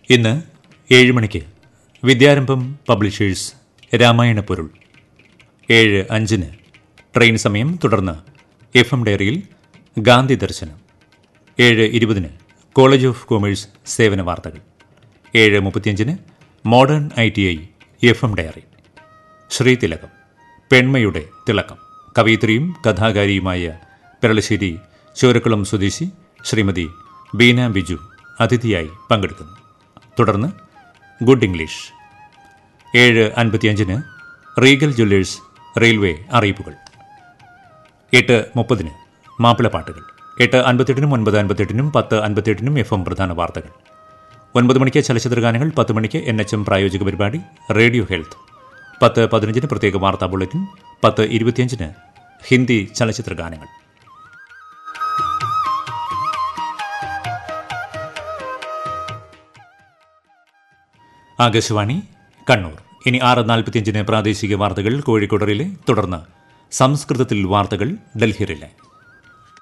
ഇന്ന് ഏഴ് മണിക്ക് വിദ്യാരംഭം പബ്ലിഷേഴ്സ് രാമായണ പൊരുൾ ഏഴ് അഞ്ചിന് ട്രെയിൻ സമയം തുടർന്ന് എഫ് എം ഡയറിയിൽ ഗാന്ധി ദർശനം ഏഴ് ഇരുപതിന് കോളേജ് ഓഫ് കൊമേഴ്സ് സേവന വാർത്തകൾ ഏഴ് മുപ്പത്തിയഞ്ചിന് modern I T I F M diary ശ്രീതിലകം പെൺമയുടെ തിളക്കം കവയിത്രിയും കഥാകാരിയുമായ പെരളശ്ശേരി ചോരക്കുളം സ്വദേശി ശ്രീമതി ബീന ബിജു അതിഥിയായി പങ്കെടുക്കുന്നു തുടർന്ന് ഗുഡ് ഇംഗ്ലീഷ് ഏഴ് അൻപത്തിയഞ്ചിന് റീഗൽ ജ്വല്ലേഴ്സ് റെയിൽവേ അറിയിപ്പുകൾ എട്ട് മുപ്പതിന് മാപ്പിളപ്പാട്ടുകൾ എട്ട് അൻപത്തെട്ടിനും ഒൻപത് അൻപത്തെട്ടിനും പത്ത് അൻപത്തെട്ടിനും എഫ് എം പ്രധാന വാർത്തകൾ ഒൻപത് മണിക്ക് ചലച്ചിത്ര ഗാനങ്ങൾ പത്ത് മണിക്ക് എൻ എച്ച് എം പ്രായോജിക പരിപാടി റേഡിയോ ഹെൽത്ത് പത്ത് പതിനഞ്ചിന് പ്രത്യേക വാർത്താ ബുള്ളറ്റിൻ പത്ത് ഇരുപത്തിയഞ്ചിന് ഹിന്ദി ചലച്ചിത്ര ഗാനങ്ങൾ ആകാശവാണി കണ്ണൂർ ഇനി ആറ് നാൽപ്പത്തിയഞ്ചിന് പ്രാദേശിക വാർത്തകൾ കോഴിക്കോടറിലെ തുടർന്ന് സംസ്കൃതത്തിൽ വാർത്തകൾ ഡൽഹിയിലെ